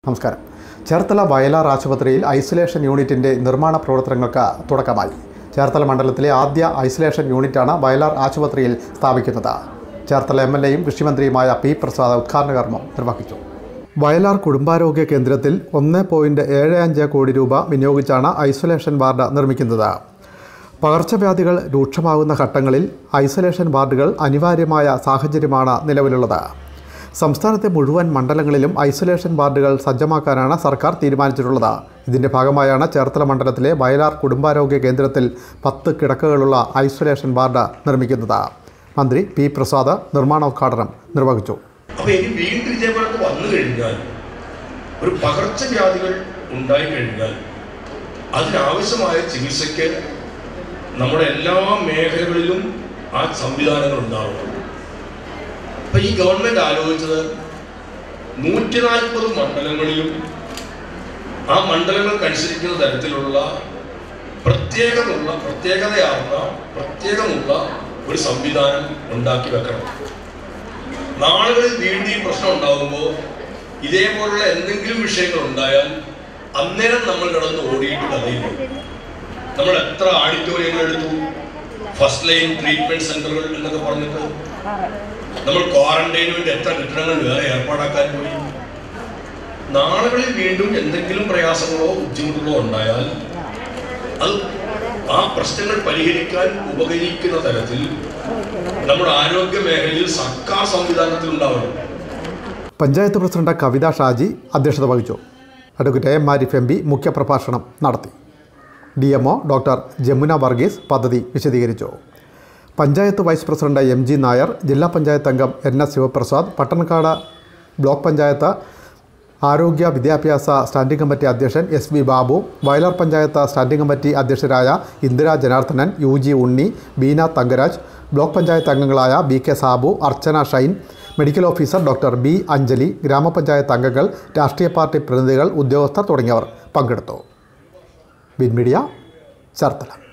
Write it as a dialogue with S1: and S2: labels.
S1: നമസ്കാരം ചേർത്തല വയലാർ ആശുപത്രിയിൽ ഐസൊലേഷൻ യൂണിറ്റിൻ്റെ നിർമ്മാണ പ്രവർത്തനങ്ങൾക്ക് തുടക്കമായി ചേർത്തല മണ്ഡലത്തിലെ ആദ്യ ഐസൊലേഷൻ യൂണിറ്റാണ് വയലാർ ആശുപത്രിയിൽ സ്ഥാപിക്കുന്നത് ചേർത്തല എം എൽ എയും കൃഷിമന്ത്രിയുമായ പി പ്രസാദ് ഉദ്ഘാടന കർമ്മം നിർവഹിച്ചു വയലാർ കുടുംബാരോഗ്യ കേന്ദ്രത്തിൽ ഒന്ന് പോയിൻറ്റ് ഏഴ് അഞ്ച് കോടി രൂപ വിനിയോഗിച്ചാണ് ഐസൊലേഷൻ വാർഡ് നിർമ്മിക്കുന്നത് പകർച്ചവ്യാധികൾ രൂക്ഷമാകുന്ന ഘട്ടങ്ങളിൽ ഐസൊലേഷൻ വാർഡുകൾ അനിവാര്യമായ സാഹചര്യമാണ് നിലവിലുള്ളത് സംസ്ഥാനത്തെ മുഴുവൻ മണ്ഡലങ്ങളിലും ഐസൊലേഷൻ വാർഡുകൾ സജ്ജമാക്കാനാണ് സർക്കാർ തീരുമാനിച്ചിട്ടുള്ളത് ഇതിൻ്റെ ഭാഗമായാണ് ചേർത്തല മണ്ഡലത്തിലെ വയലാർ കുടുംബാരോഗ്യ കേന്ദ്രത്തിൽ പത്ത് കിടക്കകളുള്ള ഐസൊലേഷൻ വാർഡ് നിർമ്മിക്കുന്നത് മന്ത്രി പി പ്രസാദ് നിർമ്മാണോദ്ഘാടനം നിർവഹിച്ചു
S2: അപ്പൊ ഇനി വീണ്ടും ഇതേപോലത്തെ വന്നു കഴിഞ്ഞാൽ ഒരു പകർച്ചവ്യാധികൾ ഉണ്ടായി കഴിഞ്ഞാൽ അതിനാവശ്യമായ ചികിത്സയ്ക്ക് നമ്മുടെ എല്ലാ മേഖലകളിലും ആ സംവിധാനങ്ങൾ ഉണ്ടാവണം അപ്പൊ ഈ ഗവൺമെന്റ് ആലോചിച്ചത് നൂറ്റി നാൽപ്പത് മണ്ഡലങ്ങളിലും ആ മണ്ഡലങ്ങൾക്കനുസരിക്കുന്ന തരത്തിലുള്ള പ്രത്യേകമുള്ള പ്രത്യേകതയാർന്ന പ്രത്യേകമുള്ള ഒരു സംവിധാനം ഉണ്ടാക്കി വെക്കണം നാളുകളിൽ വീണ്ടും ഈ പ്രശ്നം ഉണ്ടാകുമ്പോൾ ഇതേപോലുള്ള എന്തെങ്കിലും വിഷയങ്ങൾ ഉണ്ടായാൽ അന്നേരം നമ്മൾ കിടന്ന് ഓടിയിട്ട് കഥയില്ല നമ്മൾ എത്ര ആഡിറ്റോറിയങ്ങൾ എടുത്തു ഫസ്റ്റ് ലൈൻ ട്രീറ്റ്മെന്റ് സെന്ററുകൾ എന്നൊക്കെ പറഞ്ഞിട്ട് നമ്മൾ ക്വാറന്റൈന് വേണ്ടി എത്ര കെട്ടിടങ്ങൾ വേറെ ഏർപ്പാടാക്കാൻ പോയി നാളുകളിൽ വീണ്ടും എന്തെങ്കിലും പ്രയാസങ്ങളോ ബുദ്ധിമുട്ടുകളോ ഉണ്ടായാൽ അത് ആ പ്രശ്നങ്ങൾ പരിഹരിക്കാൻ ഉപകരിക്കുന്ന തരത്തിൽ നമ്മുടെ ആരോഗ്യ മേഖലയിൽ സർക്കാർ സംവിധാനത്തിൽ ഉണ്ടാവണം
S1: പഞ്ചായത്ത് പ്രസിഡന്റ് കവിത ഷാജി അധ്യക്ഷത വഹിച്ചു advocate A M Arif M P മുഖ്യപ്രഭാഷണം നടത്തി D M O doctor Jamuna Varghese പദ്ധതി വിശദീകരിച്ചു panchayat vice president M G Nair ജില്ലാ പഞ്ചായത്ത് അംഗം N S Sivaprasad Pattanakkad block panchayat ആരോഗ്യ വിദ്യാഭ്യാസ സ്റ്റാൻഡിംഗ് കമ്മിറ്റി അധ്യക്ഷൻ S V Babu Vayalar panchayat standing committee അധ്യക്ഷരായ Indira Janardhanan U G Unni Beena Thankaraj block panchayat അംഗങ്ങളായ B K Sabu Archana Shine medical officer doctor B Anjali ഗ്രാമപഞ്ചായത്ത് അംഗങ്ങൾ രാഷ്ട്രീയ പാർട്ടി പ്രതിനിധികൾ ഉദ്യോഗസ്ഥർ തുടങ്ങിയവർ പങ്കെടുത്തു ബിൻ മീഡിയ ചേർത്തല